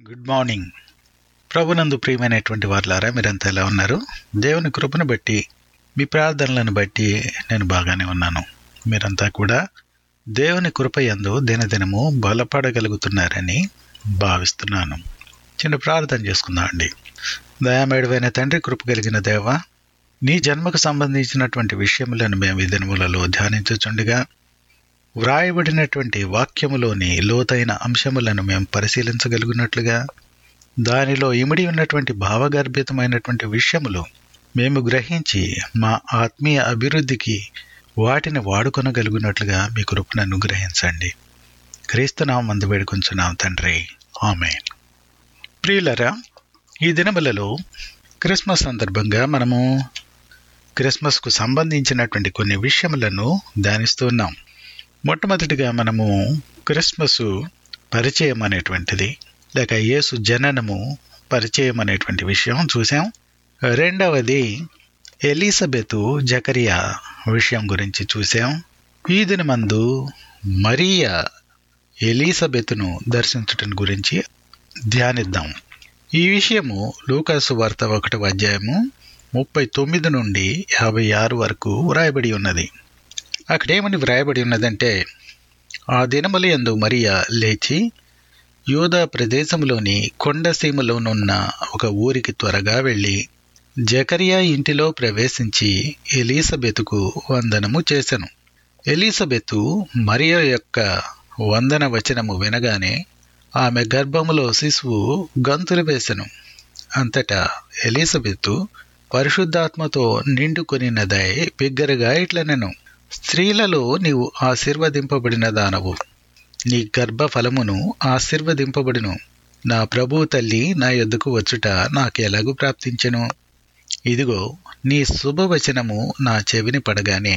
good morning ప్రభునందు ప్రియమైనటువంటి వారులారా మీరంతా ఎలా ఉన్నారు దేవుని కృపను బట్టి మీ ప్రార్థనలను బట్టి నేను బాగానే ఉన్నాను మీరంతా కూడా దేవుని కృప యందు దినదినము బలపడగలుగుతున్నారని భావిస్తున్నాను చిన్న ప్రార్థన చేసుకుందాం అండి దయామేడవైన తండ్రి కృప కలిగిన దేవ నీ జన్మకు సంబంధించినటువంటి విషయములను మేము ఈ దినములలో ధ్యానించుచుండగా వ్రాయబడినటువంటి వాక్యములోని లోతైన అంశములను మేము పరిశీలించగలిగినట్లుగా దానిలో ఇమిడి ఉన్నటువంటి భావగర్భితమైనటువంటి విషయములు మేము గ్రహించి మా ఆత్మీయ అభివృద్ధికి వాటిని వాడుకొనగలిగినట్లుగా మీ కృపను అనుగ్రహించండి క్రీస్తునామం మందు వేడుకొంచున్నాం తండ్రి ఆమె ప్రియులరా ఈ దినములలో క్రిస్మస్ సందర్భంగా మనము క్రిస్మస్కు సంబంధించినటువంటి కొన్ని విషయములను ధ్యానిస్తున్నాం మొట్టమొదటిగా మనము క్రిస్మస్ పరిచయం అనేటువంటిది లేక యేసు జననము పరిచయం అనేటువంటి విషయం చూసాం రెండవది ఎలిజబెత్ జకరియా విషయం గురించి చూసాం ఈ దినమందు మరియా ఎలిజబెత్ను దర్శించటం గురించి ధ్యానిద్దాం ఈ విషయము లూకాసు వార్త ఒకటవ అధ్యాయము ముప్పై తొమ్మిది నుండి యాభై ఆరు వరకు వ్రాయబడి ఉన్నది అక్కడేమని వ్రాయబడి ఉన్నదంటే ఆ దినముల యందు మరియా లేచి యూదా ప్రదేశంలోని కొండసీమలోనున్న ఒక ఊరికి త్వరగా వెళ్ళి జకరియా ఇంటిలో ప్రవేశించి ఎలీసబెతుకు వందనము చేసెను ఎలీసబెతు మరియ యొక్క వందన వచనము వినగానే ఆమె గర్భములో శిశువు గంతులు వేసెను అంతటా ఎలీసబెతు పరిశుద్ధాత్మతో నిండుకొనినదై బిగ్గరగా ఇట్లనెను స్త్రీలలో నీవు ఆశీర్వదింపబడిన దానవు నీ గర్భఫలమును ఆశీర్వదింపబడిను నా ప్రభు తల్లి నా యొద్దకు వచ్చుట నాకెలాగూ ప్రాప్తించెను ఇదిగో నీ శుభవచనము నా చెవిని పడగానే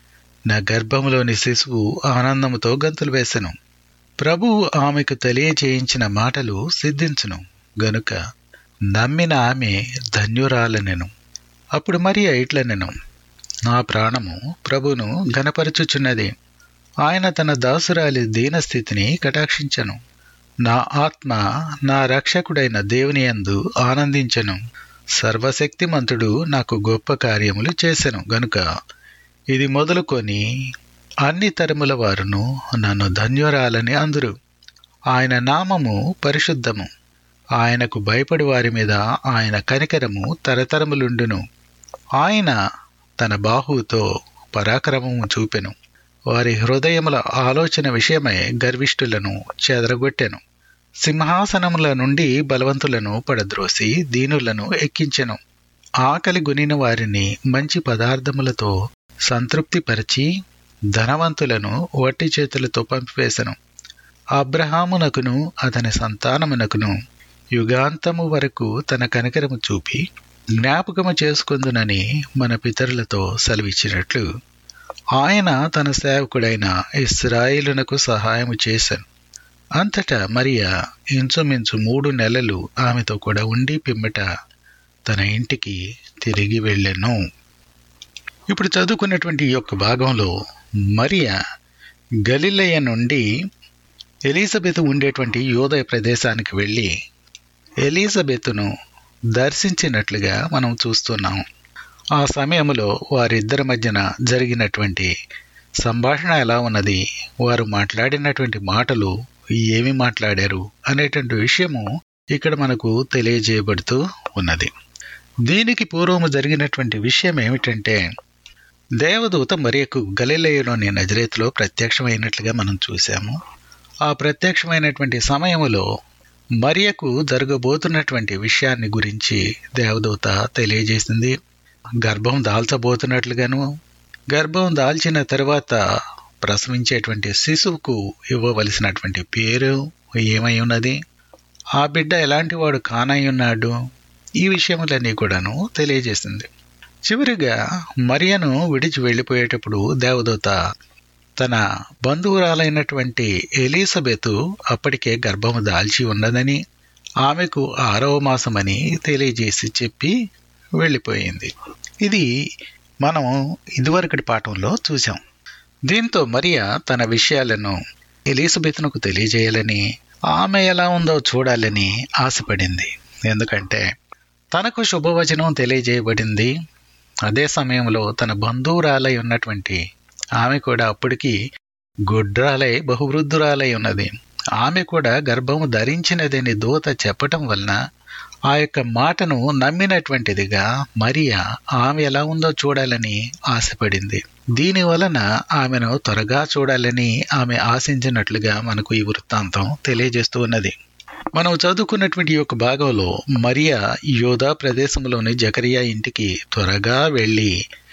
నా గర్భములోని శిశువు ఆనందముతో గంతులు వేసెను ప్రభువు ఆమెకు తెలియచేయించిన మాటలు సిద్ధించును గనుక నమ్మిన ఆమె ధన్యురాలనెను అప్పుడు మరి ఇట్లనెను నా ప్రాణము ప్రభును ఘనపరచుచున్నది ఆయన తన దాసురాలి దీనస్థితిని కటాక్షించను నా ఆత్మ నా రక్షకుడైన దేవుని యందు ఆనందించెను సర్వశక్తిమంతుడు నాకు గొప్ప కార్యములు చేసెను గనుక ఇది మొదలుకొని అన్ని తరముల వారును నన్ను ధన్యురాలని అందురు ఆయన నామము పరిశుద్ధము ఆయనకు భయపడి వారి మీద ఆయన కనికరము తరతరములుండును ఆయన తన బాహువుతో పరాక్రమము చూపెను వారి హృదయముల ఆలోచన విషయమై గర్విష్ఠులను చెదరగొట్టెను సింహాసనముల నుండి బలవంతులను పడద్రోసి దీనులను ఎక్కించెను ఆకలి గునిన వారిని మంచి పదార్థములతో సంతృప్తిపరిచి ధనవంతులను వట్టి చేతులతో పంపివేశను అబ్రహామునకును అతని సంతానమునకును యుగాంతము వరకు తన కనికరము చూపి జ్ఞాపకము చేసుకుందునని మన పితరులతో సెలవిచ్చినట్లు ఆయన తన సేవకుడైన ఇస్రాయిలునకు సహాయము చేశాను అంతటా మరియా ఇంచుమించు మూడు నెలలు ఆమెతో కూడా ఉండి పిమ్మట తన ఇంటికి తిరిగి వెళ్ళెను ఇప్పుడు చదువుకున్నటువంటి ఈ యొక్క భాగంలో మరియా గలిలయ నుండి ఎలిజబెత్ ఉండేటువంటి యోదయ ప్రదేశానికి వెళ్ళి ఎలిజబెత్ను దర్శించినట్లుగా మనం చూస్తున్నాం ఆ సమయంలో వారిద్దరి మధ్యన జరిగినటువంటి సంభాషణ ఎలా ఉన్నది వారు మాట్లాడినటువంటి మాటలు ఏమి మాట్లాడారు అనేటువంటి విషయము ఇక్కడ మనకు తెలియజేయబడుతూ ఉన్నది దీనికి పూర్వము జరిగినటువంటి విషయం ఏమిటంటే దేవదూత మరియకు గలిలయలోని నజరేతులో ప్రత్యక్షమైనట్లుగా మనం చూసాము ఆ ప్రత్యక్షమైనటువంటి సమయములో మరియకు జరగబోతున్నటువంటి విషయాన్ని గురించి దేవదూత తెలియజేసింది గర్భం దాల్చబోతున్నట్లుగాను గర్భం దాల్చిన తర్వాత ప్రసవించేటువంటి శిశువుకు ఇవ్వవలసినటువంటి పేరు ఏమై ఉన్నది ఆ బిడ్డ ఎలాంటి వాడు కానై ఉన్నాడు ఈ విషయములన్నీ కూడాను తెలియజేసింది చివరిగా మరియను విడిచి వెళ్ళిపోయేటప్పుడు దేవదూత తన బంధువురాలైనటువంటి ఎలిజబెత్ అప్పటికే గర్భము దాల్చి ఉన్నదని ఆమెకు ఆరవ మాసమని తెలియజేసి చెప్పి వెళ్ళిపోయింది ఇది మనం ఇదివరకటి పాఠంలో చూసాం దీంతో మరియా తన విషయాలను ఎలిజబెత్నుకు తెలియజేయాలని ఆమె ఎలా ఉందో చూడాలని ఆశపడింది ఎందుకంటే తనకు శుభవచనం తెలియజేయబడింది అదే సమయంలో తన బంధువురాలై ఉన్నటువంటి ఆమె కూడా అప్పటికి గుడ్రాలై బహువృద్ధురాలై ఉన్నది ఆమె కూడా గర్భము ధరించినదని దూత చెప్పటం వలన ఆ యొక్క మాటను నమ్మినటువంటిదిగా మరియా ఆమె ఎలా ఉందో చూడాలని ఆశపడింది దీని వలన ఆమెను త్వరగా చూడాలని ఆమె ఆశించినట్లుగా మనకు ఈ వృత్తాంతం తెలియజేస్తూ ఉన్నది మనం చదువుకున్నటువంటి ఈ యొక్క భాగంలో మరియా యోధా ప్రదేశంలోని జకరియా ఇంటికి త్వరగా వెళ్ళి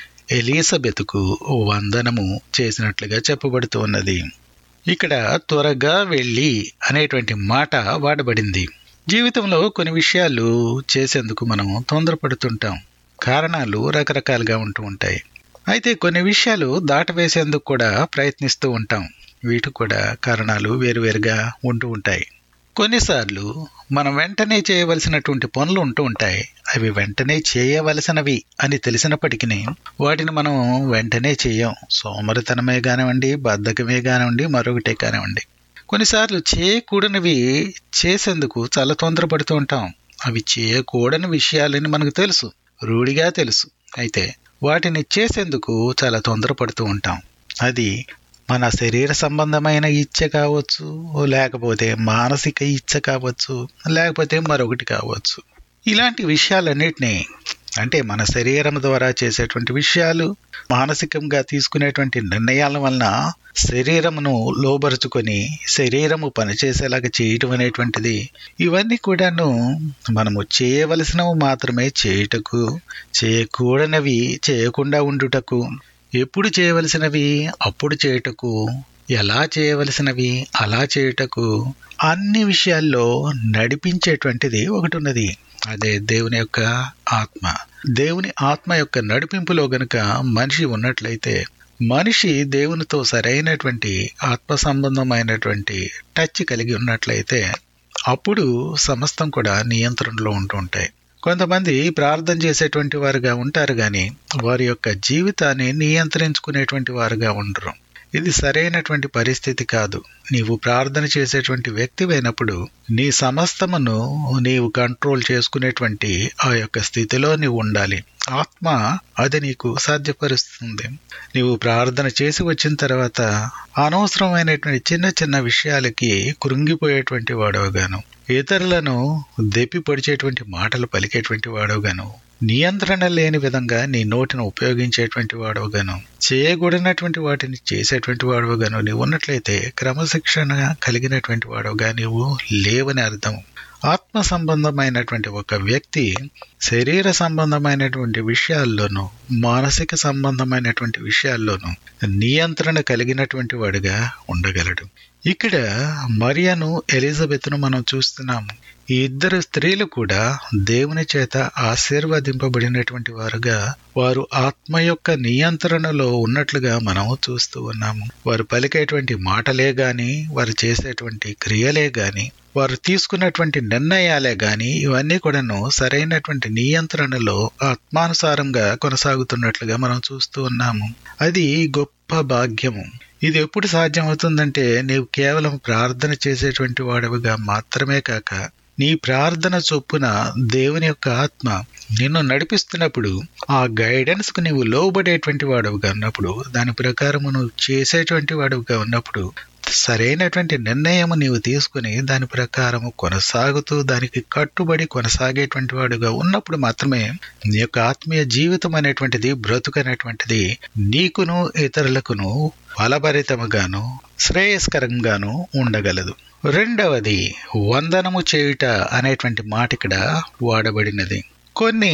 ఎలీసబెత్కు వందనము చేసినట్లుగా చెప్పబడుతూ ఉన్నది ఇక్కడ త్వరగా వెళ్ళి అనేటువంటి మాట వాడబడింది జీవితంలో కొన్ని విషయాలు చేసేందుకు మనం తొందరపడుతుంటాం కారణాలు రకరకాలుగా ఉంటూ ఉంటాయి అయితే కొన్ని విషయాలు దాటవేసేందుకు కూడా ప్రయత్నిస్తూ ఉంటాం వీటికి కూడా కారణాలు వేరువేరుగా ఉంటూ ఉంటాయి కొన్నిసార్లు మనం వెంటనే చేయవలసినటువంటి పనులు ఉంటూ ఉంటాయి అవి వెంటనే చేయవలసినవి అని తెలిసినప్పటికీ వాటిని మనం వెంటనే చేయం సోమరితనమే కానివ్వండి బద్ధకమే కానివ్వండి మరొకటే కానివ్వండి కొన్నిసార్లు చేయకూడనివి చేసేందుకు చాలా తొందరపడుతూ ఉంటాం అవి చేయకూడని విషయాలని మనకు తెలుసు రూఢిగా తెలుసు అయితే వాటిని చేసేందుకు చాలా తొందరపడుతూ ఉంటాం అది మన శరీర సంబంధమైన ఇచ్చ కావచ్చు లేకపోతే మానసిక ఇచ్చ కావచ్చు లేకపోతే మరొకటి కావచ్చు ఇలాంటి విషయాలన్నిటినీ అంటే మన శరీరం ద్వారా చేసేటువంటి విషయాలు మానసికంగా తీసుకునేటువంటి నిర్ణయాల వలన శరీరమును లోబరుచుకొని శరీరము పనిచేసేలాగా చేయటం అనేటువంటిది ఇవన్నీ కూడాను మనము చేయవలసినవి మాత్రమే చేయుటకు చేయకూడనివి చేయకుండా ఉండుటకు ఎప్పుడు చేయవలసినవి అప్పుడు చేయుటకు ఎలా చేయవలసినవి అలా చేయుటకు అన్ని విషయాల్లో నడిపించేటువంటిది ఒకటి ఉన్నది అదే దేవుని యొక్క ఆత్మ దేవుని ఆత్మ యొక్క నడిపింపులో గనుక మనిషి ఉన్నట్లయితే మనిషి దేవునితో సరైనటువంటి ఆత్మ సంబంధమైనటువంటి టచ్ కలిగి ఉన్నట్లయితే అప్పుడు సమస్తం కూడా నియంత్రణలో ఉంటూ ఉంటాయి కొంతమంది ప్రార్థన చేసేటువంటి వారుగా ఉంటారు కానీ వారి యొక్క జీవితాన్ని నియంత్రించుకునేటువంటి వారుగా ఉండరు ఇది సరైనటువంటి పరిస్థితి కాదు నీవు ప్రార్థన చేసేటువంటి వ్యక్తివైనప్పుడు నీ సమస్తమును నీవు కంట్రోల్ చేసుకునేటువంటి ఆ యొక్క స్థితిలో నీవు ఉండాలి ఆత్మ అది నీకు సాధ్యపరుస్తుంది నీవు ప్రార్థన చేసి వచ్చిన తర్వాత అనవసరమైనటువంటి చిన్న చిన్న విషయాలకి కృంగిపోయేటువంటి వాడవగాను ఇతరులను దెప్పి పొడిచేటువంటి మాటలు పలికేటువంటి వాడవగాను నియంత్రణ లేని విధంగా నీ నోటిని ఉపయోగించేటువంటి వాడవగాను చేయకూడనటువంటి వాటిని చేసేటువంటి వాడవగాను నీవు ఉన్నట్లయితే క్రమశిక్షణ కలిగినటువంటి వాడవగా నీవు లేవని అర్థం ఆత్మ సంబంధమైనటువంటి ఒక వ్యక్తి శరీర సంబంధమైనటువంటి విషయాల్లోనూ మానసిక సంబంధమైనటువంటి విషయాల్లోనూ నియంత్రణ కలిగినటువంటి వాడిగా ఉండగలడు ఇక్కడ మరియను ఎలిజబెత్ను మనం చూస్తున్నాము ఈ ఇద్దరు స్త్రీలు కూడా దేవుని చేత ఆశీర్వదింపబడినటువంటి వారుగా వారు ఆత్మ యొక్క నియంత్రణలో ఉన్నట్లుగా మనం చూస్తూ ఉన్నాము వారు పలికేటువంటి మాటలే గాని వారు చేసేటువంటి క్రియలే గాని వారు తీసుకున్నటువంటి నిర్ణయాలే గాని ఇవన్నీ కూడాను సరైనటువంటి నియంత్రణలో ఆత్మానుసారంగా కొనసాగుతున్నట్లుగా మనం చూస్తూ ఉన్నాము అది గొప్ప భాగ్యము ఇది ఎప్పుడు సాధ్యమవుతుందంటే నీవు కేవలం ప్రార్థన చేసేటువంటి వాడవిగా మాత్రమే కాక నీ ప్రార్థన చొప్పున దేవుని యొక్క ఆత్మ నిన్ను నడిపిస్తున్నప్పుడు ఆ గైడెన్స్ కు నీవు లోబడేటువంటి వాడుగా ఉన్నప్పుడు దాని ప్రకారము నువ్వు చేసేటువంటి వాడుగా ఉన్నప్పుడు సరైనటువంటి నిర్ణయం నీవు తీసుకుని దాని ప్రకారము కొనసాగుతూ దానికి కట్టుబడి కొనసాగేటువంటి వాడుగా ఉన్నప్పుడు మాత్రమే నీ యొక్క ఆత్మీయ జీవితం అనేటువంటిది బ్రతుకనేటువంటిది నీకును ఇతరులకును ఫలభరితముగాను శ్రేయస్కరంగాను ఉండగలదు రెండవది వందనము చేయుట అనేటువంటి మాట ఇక్కడ వాడబడినది కొన్ని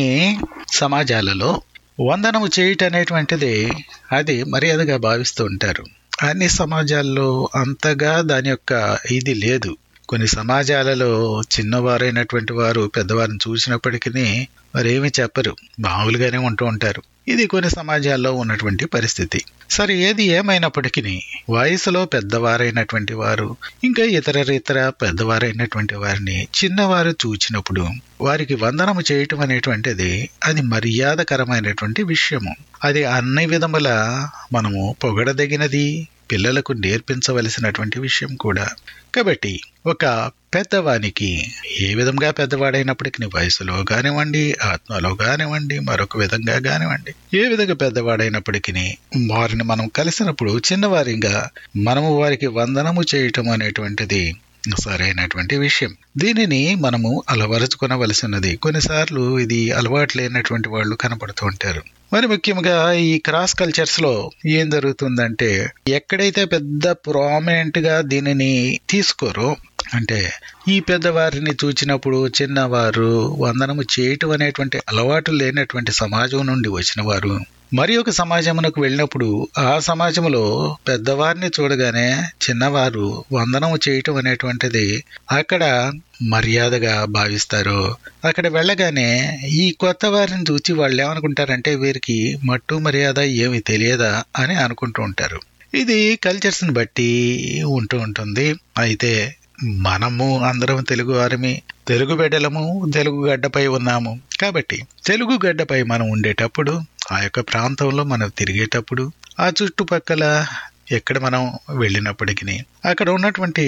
సమాజాలలో వందనము చేయుట అనేటువంటిది అది మర్యాదగా భావిస్తూ ఉంటారు అన్ని సమాజాల్లో అంతగా దాని యొక్క ఇది లేదు కొన్ని సమాజాలలో చిన్నవారైనటువంటి వారు పెద్దవారిని చూసినప్పటికీ మరేమి చెప్పరు మామూలుగానే ఉంటూ ఉంటారు ఇది కొన్ని సమాజాల్లో ఉన్నటువంటి పరిస్థితి సరే ఏది ఏమైనప్పటికీ వయసులో పెద్దవారైనటువంటి వారు ఇంకా ఇతర ఇతర పెద్దవారైనటువంటి వారిని చిన్నవారు చూచినప్పుడు వారికి వందనము చేయటం అనేటువంటిది అది మర్యాదకరమైనటువంటి విషయము అది అన్ని విధముల మనము పొగడదగినది పిల్లలకు నేర్పించవలసినటువంటి విషయం కూడా కాబట్టి ఒక పెద్దవానికి ఏ విధంగా పెద్దవాడైనప్పటికీ వయసులో కానివ్వండి ఆత్మలో కానివ్వండి మరొక విధంగా కానివ్వండి ఏ విధంగా పెద్దవాడైనప్పటికీ వారిని మనం కలిసినప్పుడు చిన్నవారిగా మనము వారికి వందనము చేయటం అనేటువంటిది సరైనటువంటి విషయం దీనిని మనము అలవరుచుకొనవలసినది కొన్నిసార్లు ఇది అలవాటు లేనటువంటి వాళ్ళు కనపడుతూ ఉంటారు మరి ముఖ్యంగా ఈ క్రాస్ కల్చర్స్ లో ఏం జరుగుతుందంటే ఎక్కడైతే పెద్ద ప్రామినెంట్ గా దీనిని తీసుకోరో అంటే ఈ పెద్దవారిని చూచినప్పుడు చిన్నవారు వందనము చేయటం అనేటువంటి అలవాటు లేనటువంటి సమాజం నుండి వచ్చిన వారు మరి ఒక సమాజమునకు వెళ్ళినప్పుడు ఆ సమాజంలో పెద్దవారిని చూడగానే చిన్నవారు వందనము చేయటం అనేటువంటిది అక్కడ మర్యాదగా భావిస్తారు అక్కడ వెళ్ళగానే ఈ కొత్త వారిని చూచి వాళ్ళు ఏమనుకుంటారంటే వీరికి మట్టు మర్యాద ఏమి తెలియదా అని అనుకుంటూ ఉంటారు ఇది కల్చర్స్ని బట్టి ఉంటూ ఉంటుంది అయితే మనము అందరం తెలుగు వారిమి తెలుగు బిడ్డలము తెలుగు గడ్డపై ఉన్నాము కాబట్టి తెలుగు గడ్డపై మనం ఉండేటప్పుడు ఆ యొక్క ప్రాంతంలో మనం తిరిగేటప్పుడు ఆ చుట్టుపక్కల ఎక్కడ మనం వెళ్ళినప్పటికీ అక్కడ ఉన్నటువంటి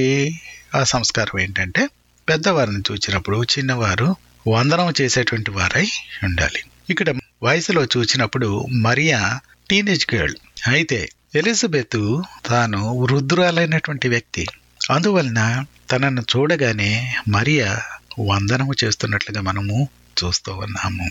ఆ సంస్కారం ఏంటంటే పెద్దవారిని చూచినప్పుడు చిన్నవారు వందనం చేసేటువంటి వారై ఉండాలి ఇక్కడ వయసులో చూచినప్పుడు మరియా టీనేజ్ గర్ల్ అయితే ఎలిజబెత్ తాను వృద్ధురాలైనటువంటి వ్యక్తి అందువలన తనను చూడగానే మరియా వందనము చేస్తున్నట్లుగా మనము చూస్తూ ఉన్నాము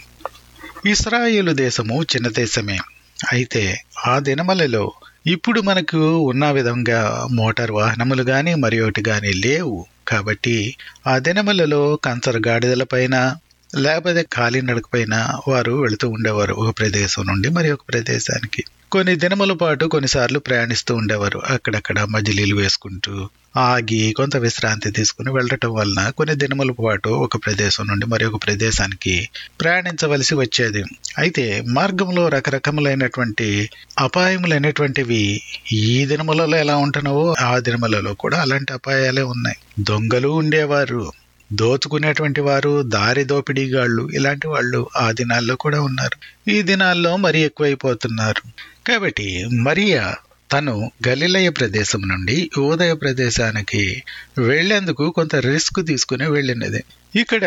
ఇస్రాయేలు దేశము చిన్న దేశమే అయితే ఆ దినమలలో ఇప్పుడు మనకు ఉన్న విధంగా మోటార్ వాహనములు గాని మరి ఒకటి గాని లేవు కాబట్టి ఆ దినములలో కంచర గాడిదల పైన లేకపోతే కాలినడక పైన వారు వెళుతూ ఉండేవారు ఒక ప్రదేశం నుండి మరి ఒక ప్రదేశానికి కొన్ని దినముల పాటు కొన్నిసార్లు ప్రయాణిస్తూ ఉండేవారు అక్కడక్కడ మజిలీలు వేసుకుంటూ ఆగి కొంత విశ్రాంతి తీసుకుని వెళ్ళటం వలన కొన్ని దినముల పాటు ఒక ప్రదేశం నుండి మరి ఒక ప్రదేశానికి ప్రయాణించవలసి వచ్చేది అయితే మార్గంలో రకరకములైనటువంటి అపాయములైనటువంటివి ఈ దినములలో ఎలా ఉంటున్నావో ఆ దినములలో కూడా అలాంటి అపాయాలే ఉన్నాయి దొంగలు ఉండేవారు దోచుకునేటువంటి వారు దారి దోపిడీగాళ్ళు ఇలాంటి వాళ్ళు ఆ దినాల్లో కూడా ఉన్నారు ఈ దినాల్లో మరీ ఎక్కువైపోతున్నారు కాబట్టి మరియా తను గలిలయ ప్రదేశం నుండి యోదయ ప్రదేశానికి వెళ్లేందుకు కొంత రిస్క్ తీసుకుని వెళ్ళినది ఇక్కడ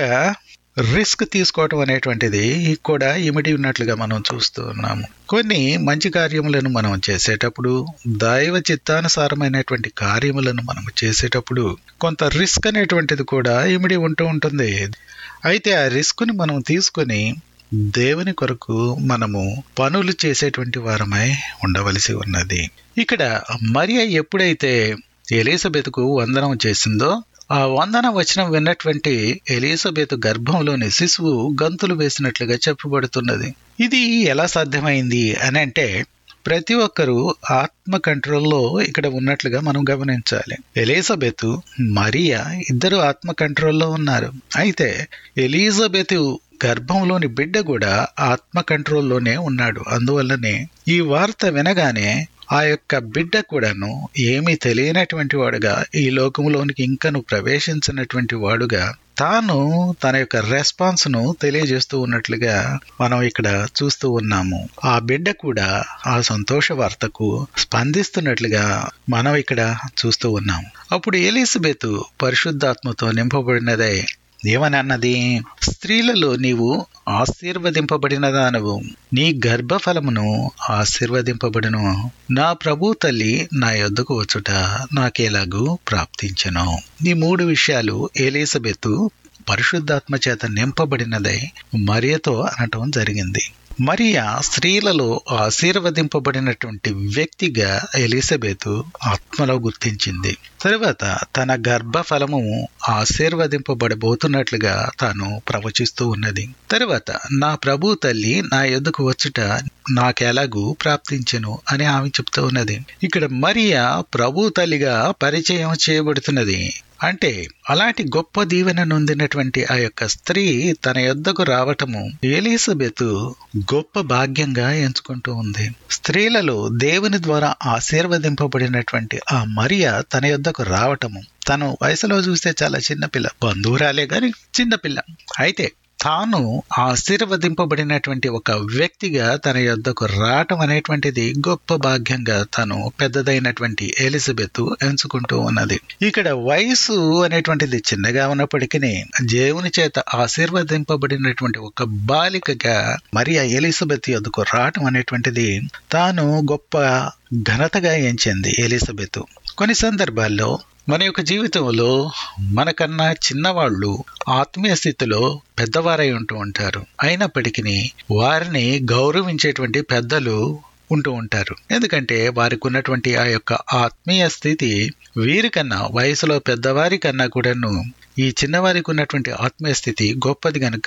రిస్క్ తీసుకోవటం అనేటువంటిది కూడా ఇమిడి ఉన్నట్లుగా మనం చూస్తూ ఉన్నాము కొన్ని మంచి కార్యములను మనం చేసేటప్పుడు దైవ చిత్తానుసారమైనటువంటి కార్యములను మనం చేసేటప్పుడు కొంత రిస్క్ అనేటువంటిది కూడా ఇమిడి ఉంటూ ఉంటుంది అయితే ఆ రిస్క్ని మనం తీసుకొని దేవుని కొరకు మనము పనులు చేసేటువంటి వారమై ఉండవలసి ఉన్నది ఇక్కడ మరియ ఎప్పుడైతే ఎలిజబెత్కు వందనం చేసిందో ఆ వందన వచనం విన్నటువంటి ఎలిజబెత్ గర్భంలోని శిశువు గంతులు వేసినట్లుగా చెప్పబడుతున్నది ఇది ఎలా సాధ్యమైంది అని అంటే ప్రతి ఒక్కరూ ఆత్మ కంట్రోల్లో ఇక్కడ ఉన్నట్లుగా మనం గమనించాలి ఎలిజబెత్ మరియా ఇద్దరు ఆత్మ కంట్రోల్లో ఉన్నారు అయితే ఎలిజబెత్ గర్భంలోని బిడ్డ కూడా ఆత్మ కంట్రోల్లోనే ఉన్నాడు అందువల్లనే ఈ వార్త వినగానే ఆ యొక్క బిడ్డ కూడాను ఏమీ తెలియనటువంటి వాడుగా ఈ లోకంలోనికి ఇంకను ప్రవేశించినటువంటి వాడుగా తాను తన యొక్క రెస్పాన్స్ ను తెలియజేస్తూ ఉన్నట్లుగా మనం ఇక్కడ చూస్తూ ఉన్నాము ఆ బిడ్డ కూడా ఆ సంతోష వార్తకు స్పందిస్తున్నట్లుగా మనం ఇక్కడ చూస్తూ ఉన్నాము అప్పుడు ఎలిజబెత్ పరిశుద్ధాత్మతో నింపబడినదే ఏమని అన్నది స్త్రీలలో నీవు ఆశీర్వదింపబడినదానవు నీ గర్భఫలమును ఆశీర్వదింపబడిను నా ప్రభు తల్లి నా యొద్దకు వచ్చుట నాకేలాగూ ప్రాప్తించను ఈ మూడు విషయాలు ఎలిజబెత్ పరిశుద్ధాత్మ చేత నింపబడినదై మరియతో అనటం జరిగింది మరియా స్త్రీలలో ఆశీర్వదింపబడినటువంటి వ్యక్తిగా ఎలిజబెత్ ఆత్మలో గుర్తించింది తరువాత తన గర్భఫలము ఆశీర్వదింపబడబోతున్నట్లుగా తాను ప్రవచిస్తూ ఉన్నది తరువాత నా ప్రభు తల్లి నా ఎద్దుకు వచ్చుట నాకెలాగూ ప్రాప్తించెను అని ఆమె చెప్తూ ఉన్నది ఇక్కడ మరియా ప్రభు తల్లిగా పరిచయం చేయబడుతున్నది అంటే అలాంటి గొప్ప దీవెన నొందినటువంటి ఆ యొక్క స్త్రీ తన యొద్దకు రావటము ఎలిజబెత్ గొప్ప భాగ్యంగా ఎంచుకుంటూ ఉంది స్త్రీలలో దేవుని ద్వారా ఆశీర్వదింపబడినటువంటి ఆ మరియ తన యొద్దకు రావటము తను వయసులో చూస్తే చాలా చిన్నపిల్ల బంధువురాలే గాని చిన్నపిల్ల అయితే తాను ఆశీర్వదింపబడినటువంటి ఒక వ్యక్తిగా తన యొద్దకు రావటం అనేటువంటిది గొప్ప భాగ్యంగా తను పెద్దదైనటువంటి ఎలిజబెత్ ఎంచుకుంటూ ఉన్నది ఇక్కడ వయసు అనేటువంటిది చిన్నగా ఉన్నప్పటికీ దేవుని చేత ఆశీర్వదింపబడినటువంటి ఒక బాలికగా మరియా ఎలిజబెత్ యొద్దకు రావటం అనేటువంటిది తాను గొప్ప ఘనతగా ఎంచింది ఎలిజబెత్ కొన్ని సందర్భాల్లో మన యొక్క జీవితంలో మనకన్నా చిన్నవాళ్ళు ఆత్మీయ స్థితిలో పెద్దవారై ఉంటూ ఉంటారు అయినప్పటికీ వారిని గౌరవించేటువంటి పెద్దలు ఉంటూ ఉంటారు ఎందుకంటే వారికి ఉన్నటువంటి ఆ యొక్క ఆత్మీయ స్థితి వీరికన్నా వయసులో పెద్దవారి కన్నా కూడాను ఈ చిన్నవారికి ఉన్నటువంటి ఆత్మీయ స్థితి గొప్పది గనుక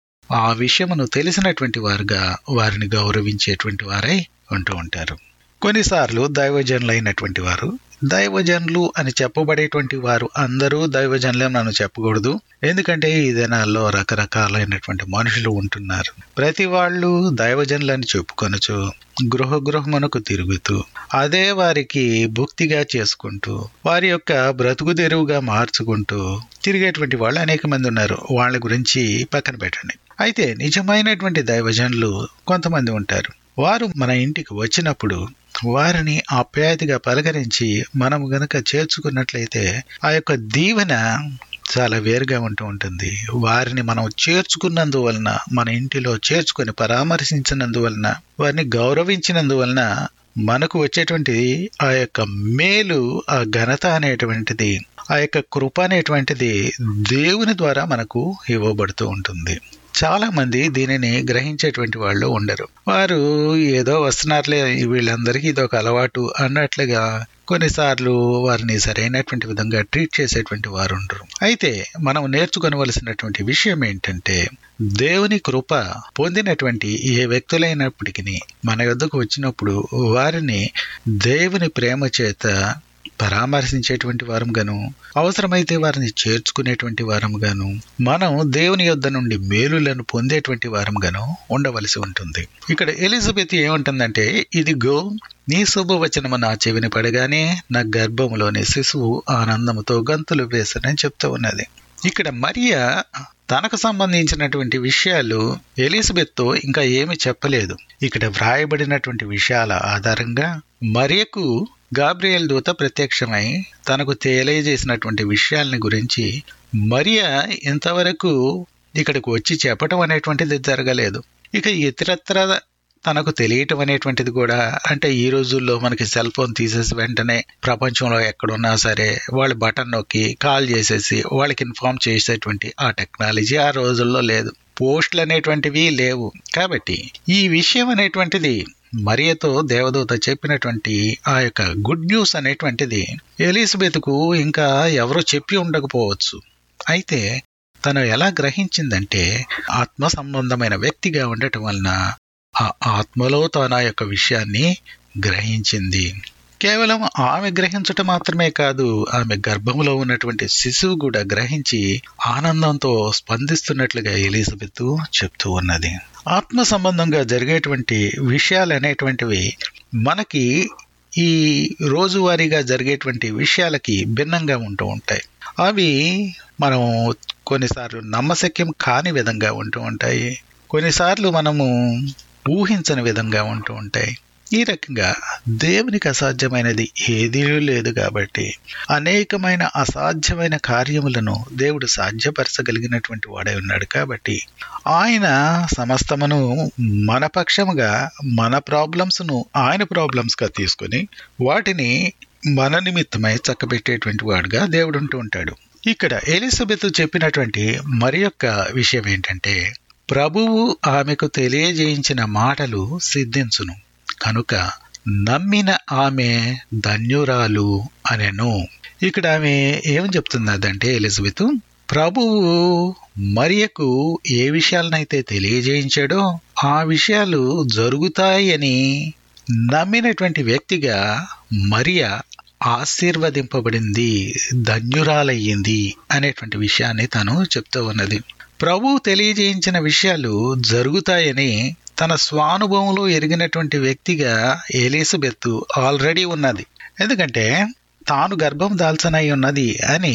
ఆ విషయమును తెలిసినటువంటి వారుగా వారిని గౌరవించేటువంటి వారై ఉంటూ ఉంటారు కొన్నిసార్లు దైవజనులైనటువంటి వారు దైవజనులు అని చెప్పబడేటువంటి వారు అందరూ దైవజనులే నన్ను చెప్పకూడదు ఎందుకంటే ఈ దినాల్లో రకరకాలైనటువంటి మనుషులు ఉంటున్నారు ప్రతి వాళ్ళు దైవజనులని చెప్పుకొనచ్చు గృహ గృహమునకు తిరుగుతూ అదే వారికి భుక్తిగా చేసుకుంటూ వారి యొక్క బ్రతుకు తెరువుగా మార్చుకుంటూ తిరిగేటువంటి వాళ్ళు అనేక మంది ఉన్నారు వాళ్ళ గురించి పక్కన పెట్టండి అయితే నిజమైనటువంటి దైవజనులు కొంతమంది ఉంటారు వారు మన ఇంటికి వచ్చినప్పుడు వారిని ఆప్యాయతగా పలకరించి మనము గనక చేర్చుకున్నట్లయితే ఆ యొక్క దీవెన చాలా వేరుగా ఉంటూ ఉంటుంది వారిని మనం చేర్చుకున్నందువలన మన ఇంటిలో చేర్చుకొని పరామర్శించినందువలన వారిని గౌరవించినందువలన మనకు వచ్చేటువంటి ఆ యొక్క మేలు ఆ ఘనత అనేటువంటిది ఆ యొక్క కృప అనేటువంటిది దేవుని ద్వారా మనకు ఇవ్వబడుతూ ఉంటుంది చాలా మంది దీనిని గ్రహించేటువంటి వాళ్ళు ఉండరు వారు ఏదో వస్తున్నారులే వీళ్ళందరికీ ఇది ఒక అలవాటు అన్నట్లుగా కొన్నిసార్లు వారిని సరైనటువంటి విధంగా ట్రీట్ చేసేటువంటి వారు ఉండరు అయితే మనం నేర్చుకోవలసినటువంటి విషయం ఏంటంటే దేవుని కృప పొందినటువంటి ఏ వ్యక్తులైనప్పటికీ మన యొద్దకు వచ్చినప్పుడు వారిని దేవుని ప్రేమ చేత పరామర్శించేటువంటి వారం గాను అవసరమైతే వారిని చేర్చుకునేటువంటి వారం గాను మనం దేవుని యొద్ద నుండి మేలులను పొందేటువంటి వారం గాను ఉండవలసి ఉంటుంది ఇక్కడ ఎలిజబెత్ ఏమంటుందంటే ఇదిగో నీ శుభవచనము నా చెవిని పడగానే నా గర్భములోని శిశువు ఆనందముతో గంతులు వేసనని చెప్తూ ఉన్నది ఇక్కడ మరియా తనకు సంబంధించినటువంటి విషయాలు ఎలిజబెత్తో ఇంకా ఏమి చెప్పలేదు ఇక్కడ వ్రాయబడినటువంటి విషయాల ఆధారంగా మరియకు గాబ్రియల్ దూత ప్రత్యక్షమై తనకు తెలియజేసినటువంటి విషయాలని గురించి మరియా ఇంతవరకు ఇక్కడికి వచ్చి చెప్పటం అనేటువంటిది జరగలేదు ఇక ఇతరత్ర తనకు తెలియటం అనేటువంటిది కూడా అంటే ఈ రోజుల్లో మనకి సెల్ ఫోన్ తీసేసి వెంటనే ప్రపంచంలో ఎక్కడున్నా సరే వాళ్ళు బటన్ నొక్కి కాల్ చేసేసి వాళ్ళకి ఇన్ఫార్మ్ చేసేటువంటి ఆ టెక్నాలజీ ఆ రోజుల్లో లేదు పోస్టులు అనేటువంటివి లేవు కాబట్టి ఈ విషయం అనేటువంటిది మరియతో దేవదూత చెప్పినటువంటి ఆ యొక్క గుడ్ న్యూస్ అనేటువంటిది ఎలిజబెత్కు ఇంకా ఎవరో చెప్పి ఉండకపోవచ్చు అయితే తను ఎలా గ్రహించిందంటే ఆత్మ సంబంధమైన వ్యక్తిగా ఉండటం వలన ఆ ఆత్మలో తాను ఆ యొక్క విషయాన్ని గ్రహించింది కేవలం ఆమె గ్రహించటం మాత్రమే కాదు ఆమె గర్భంలో ఉన్నటువంటి శిశువు కూడా గ్రహించి ఆనందంతో స్పందిస్తున్నట్లుగా ఎలిజబెత్ చెప్తూ ఉన్నది ఆత్మ సంబంధంగా జరిగేటువంటి విషయాలు అనేటువంటివి మనకి ఈ రోజువారీగా జరిగేటువంటి విషయాలకి భిన్నంగా ఉంటూ ఉంటాయి అవి మనం కొన్నిసార్లు నమ్మశక్యం కాని విధంగా ఉంటూ ఉంటాయి కొన్నిసార్లు మనము ఊహించని విధంగా ఉంటూ ఉంటాయి ఈ రకంగా దేవునికి అసాధ్యమైనది ఏదీ లేదు కాబట్టి అనేకమైన అసాధ్యమైన కార్యములను దేవుడు సాధ్యపరచగలిగినటువంటి వాడై ఉన్నాడు కాబట్టి ఆయన సమస్తమును మన పక్షముగా మన ప్రాబ్లమ్స్ను ఆయన ప్రాబ్లమ్స్గా తీసుకొని వాటిని మన నిమిత్తమై చక్కబెట్టేటువంటి వాడుగా దేవుడు ఉంటూ ఉంటాడు ఇక్కడ ఎలిజబెత్ చెప్పినటువంటి మరి యొక్క విషయం ఏంటంటే ప్రభువు ఆమెకు తెలియజేయించిన మాటలు సిద్ధించును కనుక నమ్మిన ఆమె ధన్యురాలు అనెను ఇక్కడ ఆమె ఏమని చెప్తున్నదంటే ఎలిజబెత్ ప్రభువు మరియకు ఏ విషయాలనైతే తెలియజేయించాడో ఆ విషయాలు జరుగుతాయని నమ్మినటువంటి వ్యక్తిగా మరియా ఆశీర్వదింపబడింది ధన్యురాలయ్యింది అనేటువంటి విషయాన్ని తను చెప్తూ ఉన్నది ప్రభువు తెలియజేయించిన విషయాలు జరుగుతాయని తన స్వానుభవంలో ఎరిగినటువంటి వ్యక్తిగా ఎలిజబెత్ ఆల్రెడీ ఉన్నది ఎందుకంటే తాను గర్భం దాల్చనై ఉన్నది అని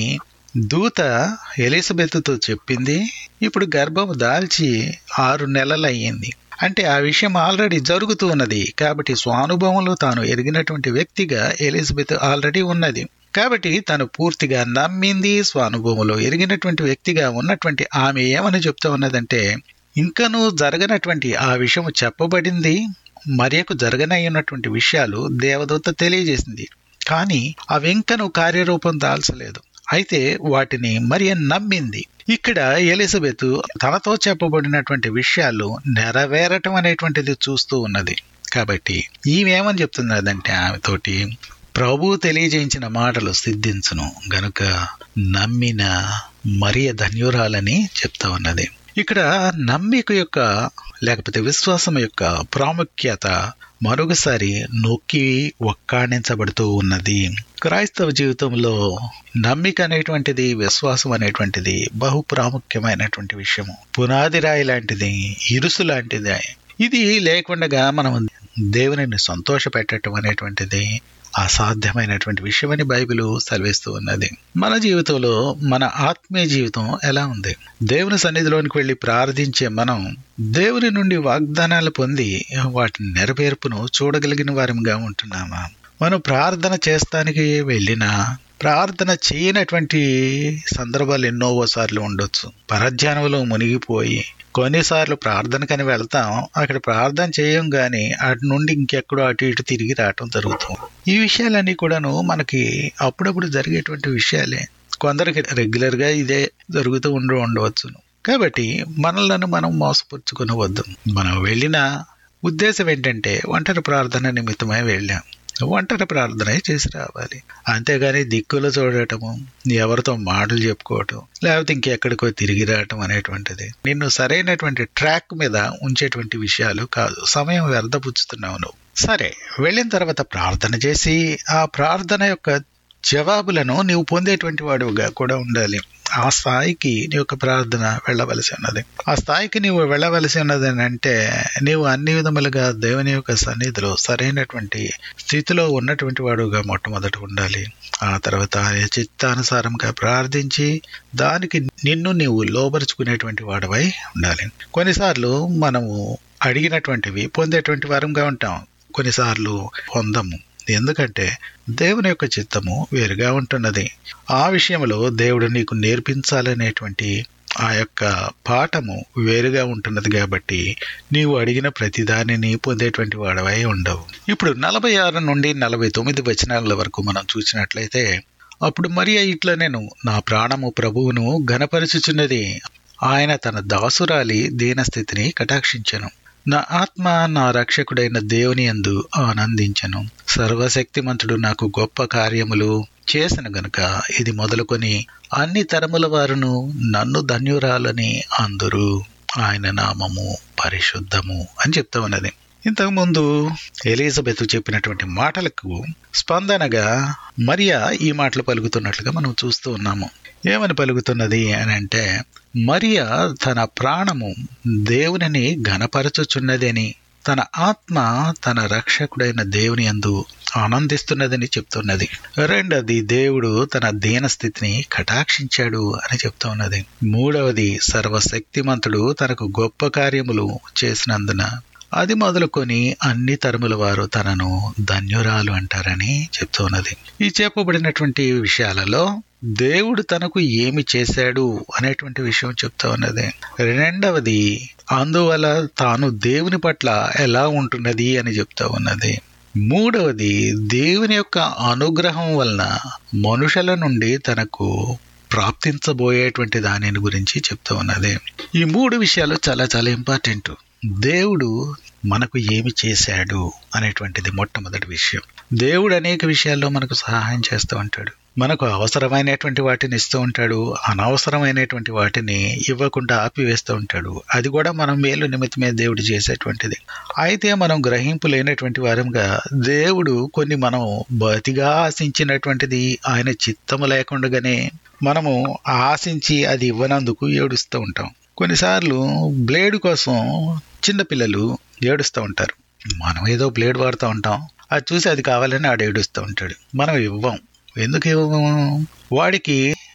దూత ఎలిజబెత్తో చెప్పింది ఇప్పుడు గర్భం దాల్చి ఆరు నెలలయ్యింది అంటే ఆ విషయం ఆల్రెడీ జరుగుతూ ఉన్నది కాబట్టి స్వానుభవంలో తాను ఎరిగినటువంటి వ్యక్తిగా ఎలిజబెత్ ఆల్రెడీ ఉన్నది కాబట్టి తను పూర్తిగా నమ్మింది స్వానుభవంలో ఎరిగినటువంటి వ్యక్తిగా ఉన్నటువంటి ఆమె ఏమని చెప్తా ఉన్నదంటే ఇంకనూ జరగనటువంటి ఆ విషయం చెప్పబడింది మరియకు జరగనయ్యున్నటువంటి విషయాలు దేవదూత తెలియజేసింది కానీ అవి ఇంకను కార్యరూపం దాల్చలేదు అయితే వాటిని మరియ నమ్మింది ఇక్కడ ఎలిజబెత్ తనతో చెప్పబడినటువంటి విషయాలు నెరవేరటం అనేటువంటిది చూస్తూ ఉన్నది కాబట్టి ఈమెమని చెప్తున్నదంటే ఆమెతోటి ప్రభు తెలియజేయించిన మాటలు సిద్ధించును గనుక నమ్మిన మరియ ధన్యురాలని చెప్తా ఉన్నది ఇక్కడ నమ్మిక యొక్క లేకపోతే విశ్వాసం యొక్క ప్రాముఖ్యత మరొకసారి నొక్కి ఒక్కాణించబడుతూ ఉన్నది క్రైస్తవ జీవితంలో నమ్మిక అనేటువంటిది విశ్వాసం అనేటువంటిది బహు ప్రాముఖ్యమైనటువంటి విషయము పునాది రాయి లాంటిది ఇరుసు లాంటిది ఇది లేకుండా మనం దేవునిని సంతోష పెట్టడం అనేటువంటిది అసాధ్యమైనటువంటి విషయమని బైబిల్ సెలవిస్తూ ఉన్నది మన జీవితంలో మన ఆత్మీయ జీవితం ఎలా ఉంది దేవుని సన్నిధిలోనికి వెళ్ళి ప్రార్థించే మనం దేవుని నుండి వాగ్దానాలు పొంది వాటి నెరవేర్పును చూడగలిగిన వారంగా ఉంటున్నామా మనం ప్రార్థన చేస్తానికి వెళ్ళినా ప్రార్థన చేయనటువంటి సందర్భాలు ఎన్నో సార్లు ఉండొచ్చు పరధ్యానంలో మునిగిపోయి కొన్నిసార్లు ప్రార్థనకని వెళ్తాం అక్కడ ప్రార్థన చేయం గాని అటు నుండి ఇంకెక్కడో అటు ఇటు తిరిగి రావటం జరుగుతుంది ఈ విషయాలన్నీ కూడాను మనకి అప్పుడప్పుడు జరిగేటువంటి విషయాలే కొందరికి రెగ్యులర్ గా ఇదే జరుగుతూ ఉండి ఉండవచ్చును కాబట్టి మనలను మనం మోసపుచ్చుకునవద్దు మనం వెళ్ళిన ఉద్దేశం ఏంటంటే ఒంటరి ప్రార్థన నిమిత్తమై వెళ్ళాం ఒంటరి ప్రార్థన చేసి రావాలి అంతేగాని దిక్కులు చూడటము ఎవరితో మాటలు చెప్పుకోవటం లేకపోతే ఇంకెక్కడికో తిరిగి రావటం అనేటువంటిది నిన్ను సరైనటువంటి ట్రాక్ మీద ఉంచేటువంటి విషయాలు కాదు సమయం వ్యర్థపుచ్చుతున్నావు నువ్వు సరే వెళ్ళిన తర్వాత ప్రార్థన చేసి ఆ ప్రార్థన యొక్క జవాబులను నీవు పొందేటువంటి వాడుగా కూడా ఉండాలి ఆ స్థాయికి నీ యొక్క ప్రార్థన వెళ్ళవలసి ఉన్నది ఆ స్థాయికి నీవు వెళ్ళవలసి ఉన్నది అంటే నీవు అన్ని విధములుగా దేవుని యొక్క సన్నిధిలో సరైనటువంటి స్థితిలో ఉన్నటువంటి వాడుగా మొట్టమొదట ఉండాలి ఆ తర్వాత చిత్తానుసారంగా ప్రార్థించి దానికి నిన్ను నీవు లోపరుచుకునేటువంటి వాడవై ఉండాలి కొన్నిసార్లు మనము అడిగినటువంటివి పొందేటువంటి వారంగా ఉంటాం కొన్నిసార్లు పొందము ఎందుకంటే దేవుని యొక్క చిత్తము వేరుగా ఉంటున్నది ఆ విషయంలో దేవుడు నీకు నేర్పించాలనేటువంటి ఆ యొక్క పాఠము వేరుగా ఉంటున్నది కాబట్టి నీవు అడిగిన ప్రతిదానిని పొందేటువంటి వాడవై ఉండవు ఇప్పుడు నలభై ఆరు నుండి నలభై తొమ్మిది వచనాల వరకు మనం చూసినట్లయితే అప్పుడు మరి ఇట్లా నేను నా ప్రాణము ప్రభువును ఘనపరచుచున్నది ఆయన తన దాసురాలి దీనస్థితిని కటాక్షించను నా ఆత్మ నా రక్షకుడైన దేవుని యందు ఆనందించను సర్వశక్తిమంతుడు నాకు గొప్ప కార్యములు చేసిన గనుక ఇది మొదలుకొని అన్ని తరముల వారును నన్ను ధన్యురాలని అందరూ ఆయన నామము పరిశుద్ధము అని చెప్తా ఉన్నది ఇంతకుముందు ఎలిజబెత్ చెప్పినటువంటి మాటలకు స్పందనగా మరియా ఈ మాటలు పలుకుతున్నట్లుగా మనం చూస్తూ ఉన్నాము ఏమని పలుకుతున్నది అని అంటే మరియా తన ప్రాణము దేవునిని ఘనపరచుచున్నది అని తన ఆత్మ తన రక్షకుడైన దేవుని అందు ఆనందిస్తున్నదని చెప్తున్నది రెండవది దేవుడు తన దీన స్థితిని కటాక్షించాడు అని చెప్తా ఉన్నది మూడవది సర్వశక్తిమంతుడు తనకు గొప్ప కార్యములు చేసినందున అది మొదలుకొని అన్ని తరముల వారు తనను ధన్యురాలు అంటారని చెప్తున్నది ఈ చెప్పబడినటువంటి విషయాలలో దేవుడు తనకు ఏమి చేశాడు అనేటువంటి విషయం చెప్తా ఉన్నది రెండవది అందువల్ల తాను దేవుని పట్ల ఎలా ఉంటున్నది అని చెప్తా ఉన్నది మూడవది దేవుని యొక్క అనుగ్రహం వలన మనుషుల నుండి తనకు ప్రాప్తించబోయేటువంటి దానిని గురించి చెప్తా ఉన్నది ఈ మూడు విషయాలు చాలా చాలా ఇంపార్టెంట్ దేవుడు మనకు ఏమి చేశాడు అనేటువంటిది మొట్టమొదటి విషయం దేవుడు అనేక విషయాల్లో మనకు సహాయం చేస్తూ ఉంటాడు మనకు అవసరమైనటువంటి వాటిని ఇస్తూ ఉంటాడు అనవసరమైనటువంటి వాటిని ఇవ్వకుండా ఆపివేస్తూ ఉంటాడు అది కూడా మనం మేలు నిమిత్తమే దేవుడు చేసేటువంటిది అయితే మనం గ్రహింపు లేనటువంటి వారంగా దేవుడు కొన్ని మనం బతిగా ఆశించినటువంటిది ఆయన చిత్తము లేకుండానే మనము ఆశించి అది ఇవ్వనందుకు ఏడుస్తూ ఉంటాం కొన్నిసార్లు బ్లేడ్ కోసం చిన్నపిల్లలు ఏడుస్తూ ఉంటారు మనం ఏదో బ్లేడ్ వాడుతూ ఉంటాం అది చూసి అది కావాలని ఆడు ఏడుస్తూ ఉంటాడు మనం ఇవ్వం ఎందుకు ఇవ్వము వాడికి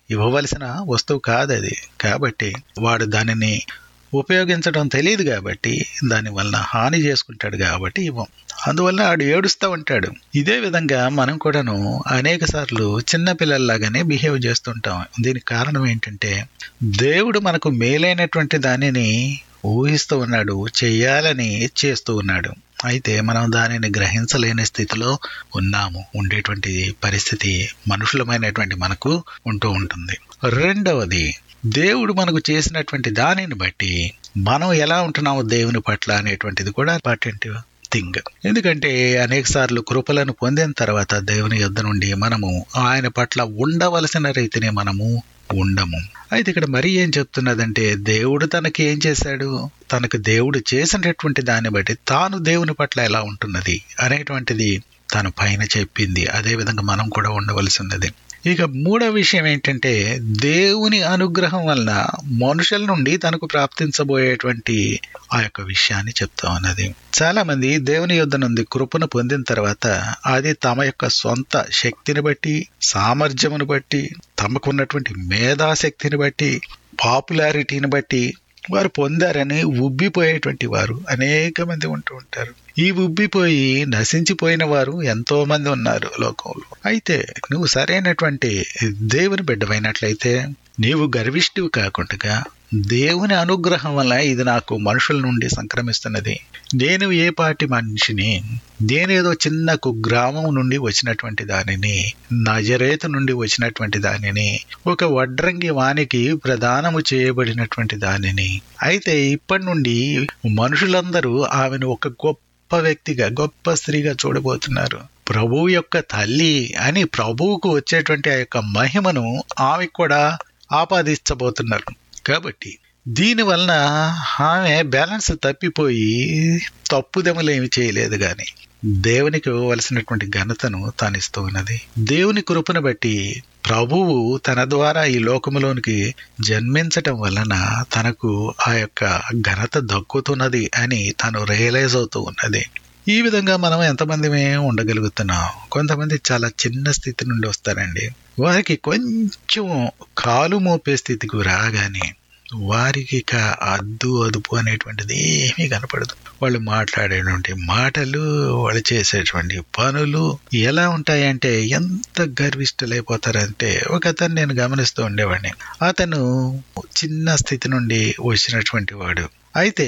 ఇవ్వవలసిన వస్తువు కాదు అది కాబట్టి వాడు దానిని ఉపయోగించడం తెలియదు కాబట్టి దాని వలన హాని చేసుకుంటాడు కాబట్టి ఇవ్వం అందువల్ల ఆడు ఏడుస్తూ ఉంటాడు ఇదే విధంగా మనం కూడాను అనేక సార్లు చిన్న పిల్లల్లాగానే బిహేవ్ చేస్తుంటాం దీనికి కారణం ఏంటంటే దేవుడు మనకు మేలైనటువంటి దానిని ఊహిస్తూ ఉన్నాడు చెయ్యాలని చేస్తూ ఉన్నాడు అయితే మనం దానిని గ్రహించలేని స్థితిలో ఉన్నాము ఉండేటువంటి పరిస్థితి మనుషులమైనటువంటి మనకు ఉంటూ ఉంటుంది రెండవది దేవుడు మనకు చేసినటువంటి దానిని బట్టి మనం ఎలా ఉంటున్నాము దేవుని పట్ల అనేటువంటిది కూడా ఇంపార్టెంట్ థింగ్ ఎందుకంటే అనేక సార్లు కృపలను పొందిన తర్వాత దేవుని యుద్ధ నుండి మనము ఆయన పట్ల ఉండవలసిన రీతిని మనము ఉండము అయితే ఇక్కడ మరి ఏం చెప్తున్నదంటే దేవుడు తనకి ఏం చేశాడు తనకు దేవుడు చేసినటువంటి దాన్ని బట్టి తాను దేవుని పట్ల ఎలా ఉంటున్నది అనేటువంటిది తను పైన చెప్పింది అదే విధంగా మనం కూడా ఉండవలసి ఉన్నది ఇక మూడో విషయం ఏంటంటే దేవుని అనుగ్రహం వలన మనుషుల నుండి తనకు ప్రాప్తించబోయేటువంటి ఆ యొక్క విషయాన్ని చెప్తా ఉన్నది చాలా మంది దేవుని యుద్ధ నుండి కృపను పొందిన తర్వాత అది తమ యొక్క సొంత శక్తిని బట్టి సామర్థ్యమును బట్టి తమకున్నటువంటి మేధాశక్తిని బట్టి పాపులారిటీని బట్టి వారు పొందారని ఉబ్బిపోయేటువంటి వారు అనేక మంది ఉంటూ ఉంటారు ఈ ఉబ్బిపోయి నశించిపోయిన వారు ఎంతో మంది ఉన్నారు లోకంలో అయితే నువ్వు సరైనటువంటి దేవుని బిడ్డమైనట్లయితే నీవు గర్విష్ఠివి కాకుండా దేవుని అనుగ్రహం వల్ల ఇది నాకు మనుషుల నుండి సంక్రమిస్తున్నది నేను ఏ పాటి మనిషిని నేనేదో చిన్న కుగ్రామం నుండి వచ్చినటువంటి దానిని నజరేతు నుండి వచ్చినటువంటి దానిని ఒక వడ్రంగి వానికి ప్రదానము చేయబడినటువంటి దానిని అయితే ఇప్పటి నుండి మనుషులందరూ ఆమెను ఒక గొప్ప వ్యక్తిగా గొప్ప స్త్రీగా చూడబోతున్నారు ప్రభువు యొక్క తల్లి అని ప్రభువుకు వచ్చేటువంటి ఆ యొక్క మహిమను ఆమె కూడా ఆపాదించబోతున్నారు కాబట్టి దీని వలన ఆమె బ్యాలెన్స్ తప్పిపోయి తప్పుదెమలు ఏమి చేయలేదు కానీ దేవునికి ఇవ్వవలసినటువంటి ఘనతను తానిస్తూ ఉన్నది దేవుని కృపను బట్టి ప్రభువు తన ద్వారా ఈ లోకములోనికి జన్మించటం వలన తనకు ఆ యొక్క ఘనత దక్కుతున్నది అని తను రియలైజ్ అవుతూ ఉన్నది ఈ విధంగా మనం ఎంతమంది ఉండగలుగుతున్నాం కొంతమంది చాలా చిన్న స్థితి నుండి వస్తారండి వారికి కొంచెం కాలు మోపే స్థితికి రాగానే వారికి ఇక అద్దు అదుపు అనేటువంటిది ఏమీ కనపడదు వాళ్ళు మాట్లాడేటువంటి మాటలు వాళ్ళు చేసేటువంటి పనులు ఎలా ఉంటాయంటే ఎంత గర్విష్ఠులైపోతారంటే ఒక అతను నేను గమనిస్తూ ఉండేవాడిని అతను చిన్న స్థితి నుండి వచ్చినటువంటి వాడు అయితే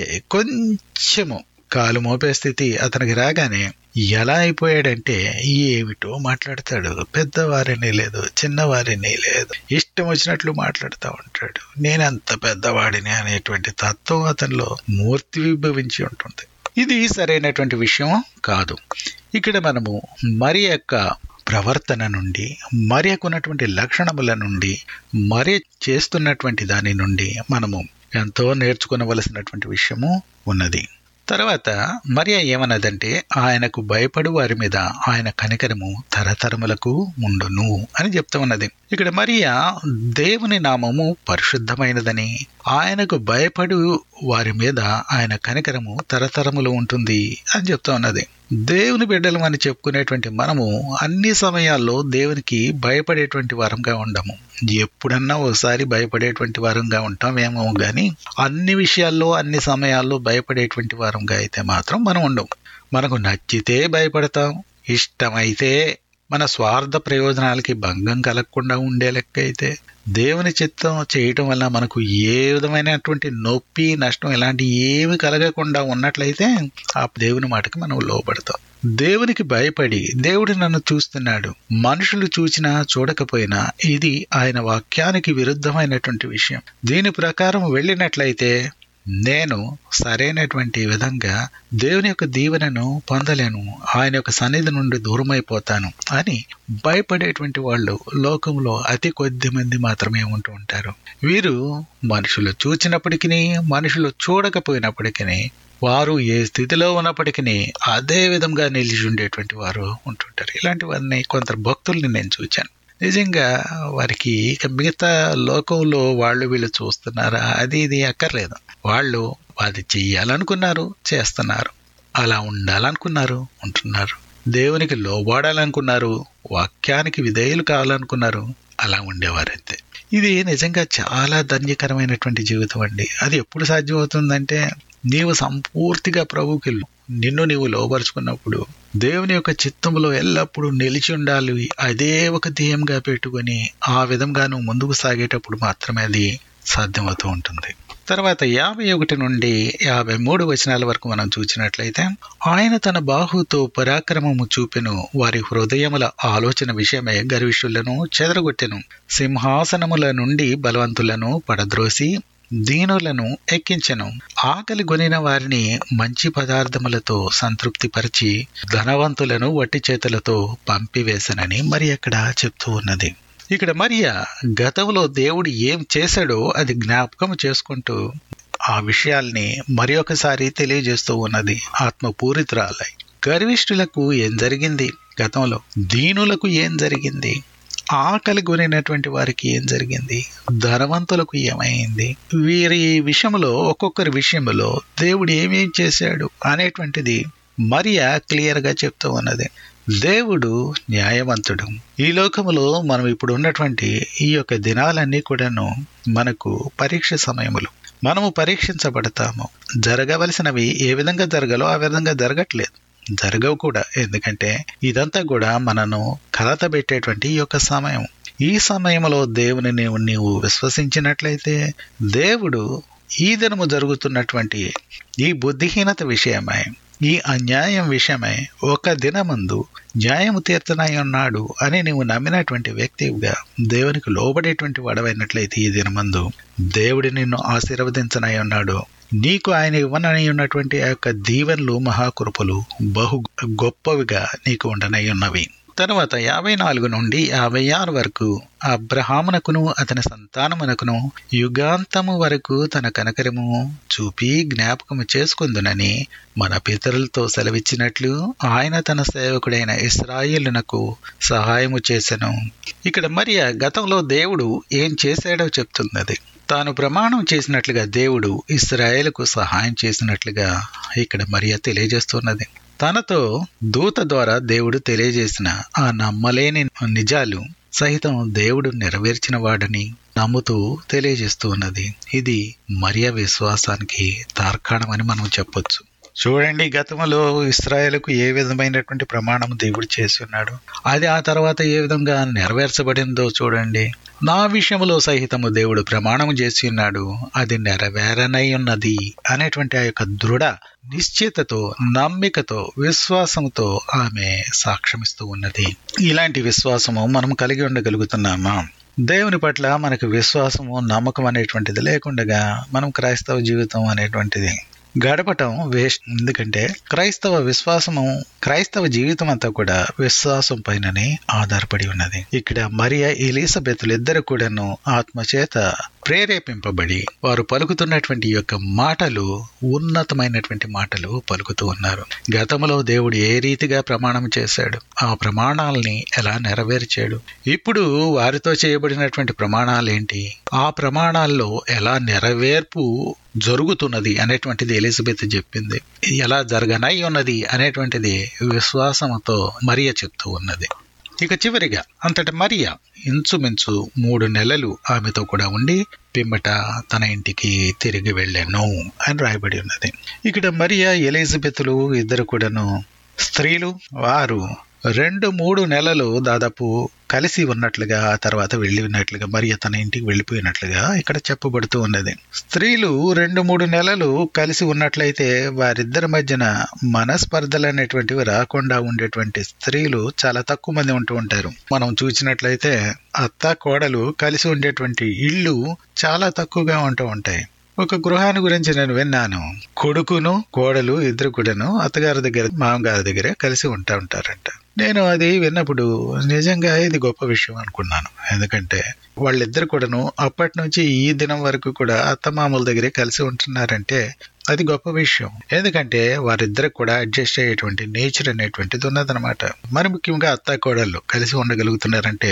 కొంచెము కాలు మోపే స్థితి అతనికి రాగానే ఎలా అయిపోయాడంటే ఏమిటో మాట్లాడతాడు పెద్దవారిని లేదు చిన్నవారిని లేదు ఇష్టం వచ్చినట్లు మాట్లాడుతూ ఉంటాడు నేనంత పెద్దవాడిని అనేటువంటి తత్వం అతనిలో మూర్తి విభవించి ఉంటుంది ఇది సరైనటువంటి విషయం కాదు ఇక్కడ మనము మరి యొక్క ప్రవర్తన నుండి మరి ఉన్నటువంటి లక్షణముల నుండి మరి చేస్తున్నటువంటి దాని నుండి మనము ఎంతో నేర్చుకునవలసినటువంటి విషయము ఉన్నది తర్వాత మరియా ఏమన్నదంటే ఆయనకు భయపడు వారి మీద ఆయన కనికరము తరతరములకు ఉండును అని చెప్తా ఉన్నది ఇక్కడ మరియా దేవుని నామము పరిశుద్ధమైనదని ఆయనకు భయపడు వారి మీద ఆయన కనికరము తరతరములు ఉంటుంది అని చెప్తా ఉన్నది దేవుని బిడ్డలు అని చెప్పుకునేటువంటి మనము అన్ని సమయాల్లో దేవునికి భయపడేటువంటి వారంగా ఉండము ఎప్పుడన్నా ఒకసారి భయపడేటువంటి వారంగా ఉంటామేమో కానీ అన్ని విషయాల్లో అన్ని సమయాల్లో భయపడేటువంటి వారంగా అయితే మాత్రం మనం ఉండము మనకు నచ్చితే భయపడతాం ఇష్టమైతే మన స్వార్థ ప్రయోజనాలకి భంగం కలగకుండా ఉండే లెక్క అయితే దేవుని చిత్తం చేయటం వల్ల మనకు ఏ విధమైనటువంటి నొప్పి నష్టం ఇలాంటి ఏమి కలగకుండా ఉన్నట్లయితే ఆ దేవుని మాటకి మనం లోపడతాం దేవునికి భయపడి దేవుడు నన్ను చూస్తున్నాడు మనుషులు చూసినా చూడకపోయినా ఇది ఆయన వాక్యానికి విరుద్ధమైనటువంటి విషయం దీని ప్రకారం వెళ్ళినట్లయితే నేను సరైనటువంటి విధంగా దేవుని యొక్క దీవెనను పొందలేను ఆయన యొక్క సన్నిధి నుండి దూరమైపోతాను అని భయపడేటువంటి వాళ్ళు లోకంలో అతి కొద్ది మంది మాత్రమే ఉంటూ ఉంటారు వీరు మనుషులు చూచినప్పటికీ మనుషులు చూడకపోయినప్పటికీ వారు ఏ స్థితిలో ఉన్నప్పటికీ అదే విధంగా నిలిచి ఉండేటువంటి వారు ఉంటుంటారు ఇలాంటివన్నీ కొందరు భక్తుల్ని నేను చూచాను నిజంగా వారికి ఇక మిగతా లోకంలో వాళ్ళు వీళ్ళు చూస్తున్నారా అది ఇది అక్కర్లేదు వాళ్ళు అది చెయ్యాలనుకున్నారు చేస్తున్నారు అలా ఉండాలనుకున్నారు ఉంటున్నారు దేవునికి లోబడాలనుకున్నారు వాక్యానికి విధేయులు కావాలనుకున్నారు అలా ఉండేవారైతే ఇది నిజంగా చాలా ధన్యకరమైనటువంటి జీవితం అండి అది ఎప్పుడు సాధ్యమవుతుందంటే నీవు సంపూర్తిగా ప్రభువుకి నిన్ను నీవు లోపరుచుకున్నప్పుడు దేవుని యొక్క చిత్తంలో ఎల్లప్పుడూ నిలిచి ఉండాలి అదే ఒక ధ్యేయంగా పెట్టుకొని ఆ విధంగా నువ్వు ముందుకు సాగేటప్పుడు మాత్రమే అది సాధ్యమవుతూ ఉంటుంది తర్వాత యాభై ఒకటి నుండి యాభై మూడు వచనాల వరకు మనం చూసినట్లయితే ఆయన తన బాహుతో పరాక్రమము చూపెను వారి హృదయముల ఆలోచన విషయమై గర్విష్ఠులను చెదరగొట్టెను సింహాసనముల నుండి బలవంతులను పడద్రోసి దీనులను ఎక్కించెను ఆకలి గొనిన వారిని మంచి పదార్థములతో సంతృప్తిపరిచి ధనవంతులను వట్టి చేతులతో పంపివేశనని మరి అక్కడ చెప్తూ ఉన్నది ఇక్కడ మరియా గతంలో దేవుడు ఏం చేశాడో అది జ్ఞాపకం చేసుకుంటూ ఆ విషయాల్ని మరి ఒకసారి తెలియజేస్తూ ఉన్నది ఆత్మపూరితురాలై గర్విష్ఠులకు ఏం జరిగింది గతంలో దీనులకు ఏం జరిగింది ఆకలి కొనినటువంటి వారికి ఏం జరిగింది ధనవంతులకు ఏమైంది వీరి విషయంలో ఒక్కొక్కరి విషయంలో దేవుడు ఏమేం చేశాడు అనేటువంటిది మరియా క్లియర్ గా చెప్తూ ఉన్నది దేవుడు న్యాయవంతుడు ఈ లోకములో మనం ఇప్పుడు ఉన్నటువంటి ఈ యొక్క దినాలన్నీ కూడాను మనకు పరీక్ష సమయములు మనము పరీక్షించబడతాము జరగవలసినవి ఏ విధంగా జరగాలో ఆ విధంగా జరగట్లేదు జరగవు కూడా ఎందుకంటే ఇదంతా కూడా మనను కలత పెట్టేటువంటి ఈ యొక్క సమయం ఈ సమయంలో దేవుని నీవు నీవు విశ్వసించినట్లయితే దేవుడు ఈ దినము జరుగుతున్నటువంటి ఈ బుద్ధిహీనత విషయమై ఈ అన్యాయం విషయమై ఒక దినమందు న్యాయము తీర్చనై ఉన్నాడు అని నీవు నమ్మినటువంటి వ్యక్తిగా దేవునికి లోబడేటువంటి వాడవైనట్లయితే ఈ దినమందు దేవుడి నిన్ను ఆశీర్వదించనై ఉన్నాడు నీకు ఆయన ఇవ్వనని ఉన్నటువంటి ఆ యొక్క దీవెనలు మహాకృపలు బహు గొప్పవిగా నీకు ఉండనై ఉన్నవి తర్వాత యాభై నాలుగు నుండి యాభై ఆరు వరకు అబ్రహామునకును అతని సంతానమునకును యుగాంతము వరకు తన కనకరము చూపి జ్ఞాపకము చేసుకుందునని మన పితరులతో సెలవిచ్చినట్లు ఆయన తన సేవకుడైన ఇస్రాయిలునకు సహాయము చేసెను ఇక్కడ మరియ గతంలో దేవుడు ఏం చేశాడో చెప్తున్నది తాను ప్రమాణం చేసినట్లుగా దేవుడు ఇస్రాయేల్కు సహాయం చేసినట్లుగా ఇక్కడ మరియ తెలియజేస్తున్నది తనతో దూత ద్వారా దేవుడు తెలియజేసిన ఆ నమ్మలేని నిజాలు సహితం దేవుడు నెరవేర్చిన వాడని నమ్ముతూ తెలియజేస్తూ ఉన్నది ఇది మరియ విశ్వాసానికి తార్కాణమని మనం చెప్పొచ్చు చూడండి గతంలో ఇస్రాయేల్కు ఏ విధమైనటువంటి ప్రమాణం దేవుడు చేసి ఉన్నాడు అది ఆ తర్వాత ఏ విధంగా నెరవేర్చబడిందో చూడండి నా విషయంలో సహితము దేవుడు ప్రమాణం చేసి ఉన్నాడు అది నెరవేరనై ఉన్నది అనేటువంటి ఆ యొక్క దృఢ నిశ్చితతో నమ్మికతో విశ్వాసంతో ఆమె సాక్ష్యమిస్తూ ఉన్నది ఇలాంటి విశ్వాసము మనం కలిగి ఉండగలుగుతున్నామా దేవుని పట్ల మనకు విశ్వాసము నమ్మకం అనేటువంటిది లేకుండగా మనం క్రైస్తవ జీవితం అనేటువంటిది గడపటం వేస్ట్ ఎందుకంటే క్రైస్తవ విశ్వాసము క్రైస్తవ జీవితం అంతా కూడా విశ్వాసం పైననే ఆధారపడి ఉన్నది ఇక్కడ మరియ ఎలిజబెత్లు ఇద్దరు కూడాను ఆత్మచేత ప్రేరేపింపబడి వారు పలుకుతున్నటువంటి యొక్క మాటలు ఉన్నతమైనటువంటి మాటలు పలుకుతూ ఉన్నారు గతంలో దేవుడు ఏ రీతిగా ప్రమాణం చేశాడు ఆ ప్రమాణాలని ఎలా నెరవేర్చాడు ఇప్పుడు వారితో చేయబడినటువంటి ప్రమాణాలు ఏంటి ఆ ప్రమాణాల్లో ఎలా నెరవేర్పు జరుగుతున్నది అనేటువంటిది ఎలిజబెత్ చెప్పింది ఎలా జరగనై ఉన్నది అనేటువంటిది విశ్వాసంతో మరియ చెప్తూ ఉన్నది ఇక చివరిగా అంతటి మరియ ఇంచుమించు మూడు నెలలు ఆమెతో కూడా ఉండి పిమ్మట తన ఇంటికి తిరిగి వెళ్ళాను అని రాయబడి ఉన్నది ఇక్కడ మరియ ఎలిజబెత్లు ఇద్దరు కూడాను స్త్రీలు వారు రెండు మూడు నెలలు దాదాపు కలిసి ఉన్నట్లుగా ఆ తర్వాత వెళ్ళి ఉన్నట్లుగా మరి తన ఇంటికి వెళ్ళిపోయినట్లుగా ఇక్కడ చెప్పబడుతూ ఉన్నది స్త్రీలు రెండు మూడు నెలలు కలిసి ఉన్నట్లయితే వారిద్దరి మధ్యన మనస్పర్ధలు అనేటువంటివి రాకుండా ఉండేటువంటి స్త్రీలు చాలా తక్కువ మంది ఉంటూ ఉంటారు మనం చూసినట్లయితే అత్త కోడలు కలిసి ఉండేటువంటి ఇళ్ళు చాలా తక్కువగా ఉంటూ ఉంటాయి ఒక గృహాన్ని గురించి నేను విన్నాను కొడుకును కోడలు ఇద్దరు కూడాను అత్తగారి దగ్గర మామగారి దగ్గర కలిసి ఉంటా ఉంటారంట నేను అది విన్నప్పుడు నిజంగా ఇది గొప్ప విషయం అనుకున్నాను ఎందుకంటే వాళ్ళిద్దరు కూడాను అప్పటి నుంచి ఈ దినం వరకు కూడా అత్తమామల దగ్గరే కలిసి ఉంటున్నారంటే అది గొప్ప విషయం ఎందుకంటే వారిద్దరికి కూడా అడ్జస్ట్ అయ్యేటువంటి నేచర్ అనేటువంటిది ఉన్నదనమాట మరి ముఖ్యంగా అత్త కోడళ్ళు కలిసి ఉండగలుగుతున్నారంటే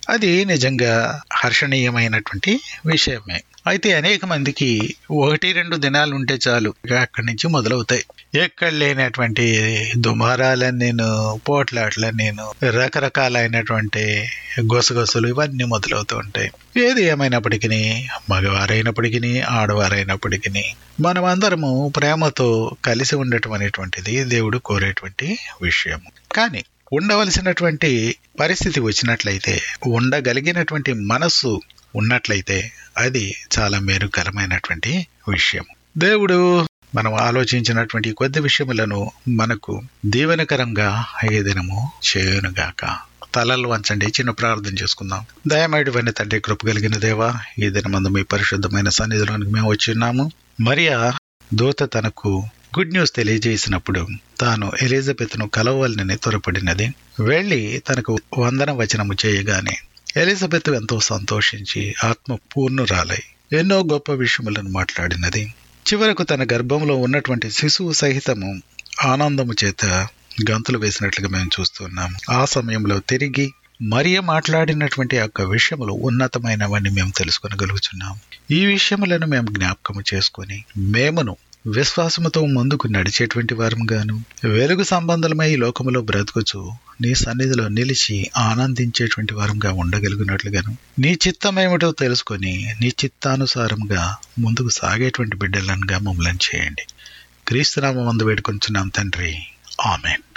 అది నిజంగా హర్షణీయమైనటువంటి విషయమే అయితే అనేక మందికి ఒకటి రెండు దినాలు ఉంటే చాలు ఇక అక్కడి నుంచి మొదలవుతాయి ఎక్కడ లేనటువంటి దుమారాలని నేను పోట్లాట్లని నేను రకరకాలైనటువంటి గొసగొసలు ఇవన్నీ మొదలవుతూ ఉంటాయి ఏది ఏమైనప్పటికీ మగవారైనప్పటికీ ఆడవారైనప్పటికీ మనమందరము ప్రేమతో కలిసి ఉండటం అనేటువంటిది దేవుడు కోరేటువంటి విషయము కానీ ఉండవలసినటువంటి పరిస్థితి వచ్చినట్లయితే ఉండగలిగినటువంటి మనస్సు ఉన్నట్లయితే అది చాలా మేరుకరమైనటువంటి విషయం దేవుడు మనం ఆలోచించినటువంటి కొద్ది విషయములను మనకు దీవెనకరంగా ఏ దినము చేయునుగాక తలలు వంచండి చిన్న ప్రార్థన చేసుకుందాం దయమేడువైన తండ్రి కృప కలిగిన దేవా ఈ దినమందు మీ పరిశుద్ధమైన సన్నిధిలోనికి మేము వచ్చిన్నాము మరియా దూత తనకు గుడ్ న్యూస్ తెలియజేసినప్పుడు తాను ఎలిజబెత్ను కలవాలని త్వరపడినది వెళ్లి తనకు వందన వచనము చేయగానే ఎలిజబెత్ ఎంతో సంతోషించి ఆత్మ పూర్ణురాలై ఎన్నో గొప్ప విషయములను మాట్లాడినది చివరకు తన గర్భంలో ఉన్నటువంటి శిశువు సహితము ఆనందము చేత గంతులు వేసినట్లుగా మేము చూస్తున్నాం ఆ సమయంలో తిరిగి మరియ మాట్లాడినటువంటి యొక్క విషయములు ఉన్నతమైనవని మేము తెలుసుకొనగలుగుతున్నాం ఈ విషయములను మేము జ్ఞాపకము చేసుకొని మేమును విశ్వాసముతో ముందుకు నడిచేటువంటి వారముగాను వెలుగు సంబంధమై ఈ లోకములో బ్రతుకుచు నీ సన్నిధిలో నిలిచి ఆనందించేటువంటి వారంగా ఉండగలిగినట్లుగాను నీ చిత్తమేమిటో తెలుసుకొని నీ చిత్తానుసారంగా ముందుకు సాగేటువంటి బిడ్డలనుగా మమ్మల్ని చేయండి క్రీస్తునామం మందు వేడుకొంచున్నాం తండ్రి ఆమెన్